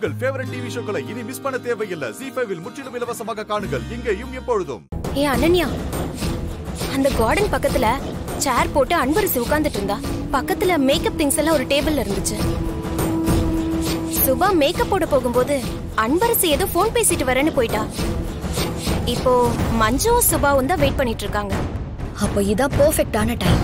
உங்கள் favourite TV ஷோக்களை இனி miss பண்ண தேவையில்லை ஜி ஃபைவில் முற்றிலும் இலவசமாக காணுங்கள் இங்கேயும் எப்பொழுதும் ஏ அனன்யா அந்த கார்டன் பக்கத்துல சேர் போட்டு அன்பரசி உட்கார்ந்துட்டு இருந்தா பக்கத்துல மேக்கப் திங்ஸ் எல்லாம் ஒரு டேபிள்ல இருந்துச்சு சுபா மேக்கப் போட போகும்போது அன்பரசி ஏதோ ஃபோன் பேசிட்டு வரேன்னு போயிட்டா இப்போ மஞ்சுவும் சுபாவும் தான் வெயிட் பண்ணிட்டு இருக்காங்க அப்ப இதான் பெர்ஃபெக்ட்டான டைம்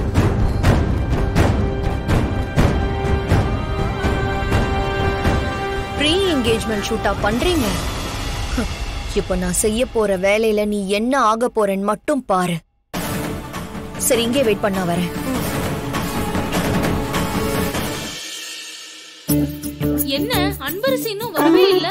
ப்ரீ என்கேஜ்மெண்ட் ஷூட்டா பண்றீங்க ஹம், இப்ப நான் செய்ய போற வேலையில நீ என்ன ஆக போறேன்னு மட்டும் பாரு சரி இங்கே வெயிட் பண்ணா வரேன் என்ன அன்பரசி இன்னும் வரவே இல்ல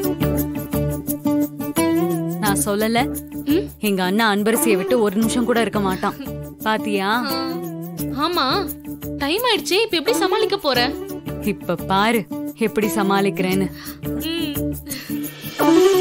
நான் சொல்லல ம்? எங்க அண்ணா அன்பரசியை விட்டு ஒரு நிமிஷம் கூட இருக்க மாட்டான் பாத்தியா ஆ, ஆமா டைம் ஆயிடுச்சு இப்ப எப்படி சமாளிக்க போற இப்ப பாரு எப்படி சமாளிக்கிறேன்னு ம்.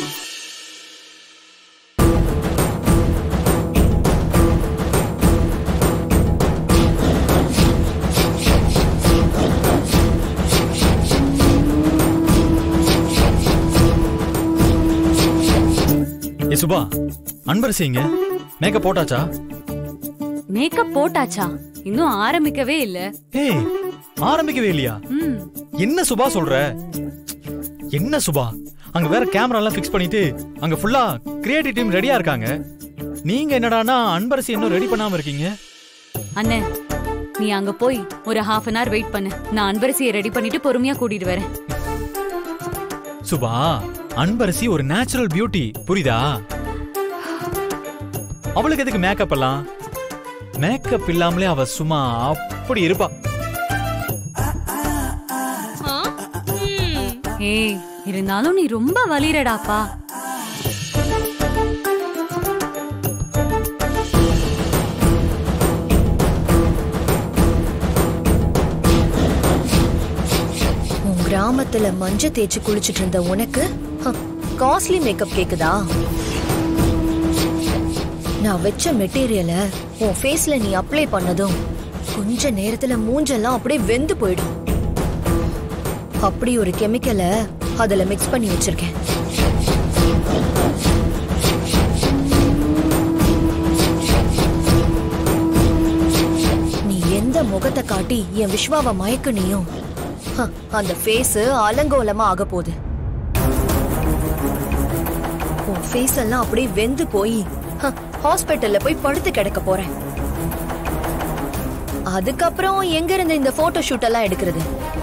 ஏ சுபா அன்பரசிங்க மேக்கப் போட்டாச்சா மேக்கப் போட்டாச்சா இன்னும் ஆரம்பிக்கவே இல்ல ஏய் ஆரம்பிக்கவே இல்லையா ம் என்ன சுபா சொல்ற என்ன சுபா அங்க வேற கேமரா எல்லாம் ஃபிக்ஸ் பண்ணிட்டு அங்க ஃபுல்லா கிரியேட்டிவ் டீம் ரெடியா இருக்காங்க நீங்க என்னடானா அன்பரசி இன்னும் ரெடி பண்ணாம இருக்கீங்க அண்ணே நீ அங்க போய் ஒரு ஹாஃப் அன் hour வெயிட் பண்ணு நான் அன்பரசியை ரெடி பண்ணிட்டு பொறுமையா கூட்டிட்டு வரேன் சுபா அன்பரசி ஒரு நேச்சுரல் பியூட்டி புரியுதா அவளுக்கு எதுக்கு மேக்கப் எல்லாம் மேக்கப் இல்லாமலே அவ சும்மா அப்படி இருப்பா ஆ? ம். ஏய் இருந்தாலும் நீ ரொம்ப வலிரடாப்பா உன் கிராமத்துல மஞ்சள் தேய்ச்சி குளிச்சிட்டு இருந்த உனக்கு காஸ்ட்லி மேக்கப் கேக்குதா நான் வச்ச மெட்டீரியல உன் ஃபேஸ்ல நீ அப்ளை பண்ணதும் கொஞ்ச நேரத்துல மூஞ்செல்லாம் அப்படியே வெந்து போயிடும் அப்படி ஒரு கெமிக்கலை அதுல மிக்ஸ் பண்ணி வச்சிருக்கேன் நீ எந்த முகத்தை காட்டி என் விஸ்வாவை மயக்குனியும் ஹ, அந்த ஃபேஸ் அலங்கோலமா ஆக போகுது உன் ஃபேஸ் எல்லாம் அப்படியே வெந்து போய் ஹாஸ்பிட்டல்ல போய் படுத்து கிடக்க போறேன் அதுக்கப்புறம் எங்க இருந்து இந்த போட்டோ ஷூட் எல்லாம் எடுக்கிறது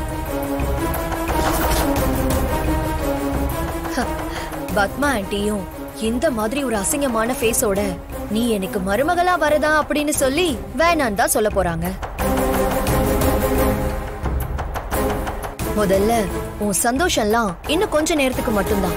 ஹ, பத்மா ஆண்டியும் இந்த மாதிரி ஒரு அசிங்கமான ஃபேஸோட நீ எனக்கு மருமகளா வரதா அப்படின்னு சொல்லி வேணான்னு தான் சொல்ல போறாங்க முதல்ல உன் சந்தோஷம்லாம் இன்னும் கொஞ்ச நேரத்துக்கு மட்டும்தான்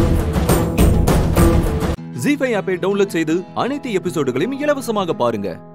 ஜி ஃபைவ் ஆப்பை டவுன்லோட் செய்து அனைத்து எபிசோடுகளையும் இலவசமாக பாருங்க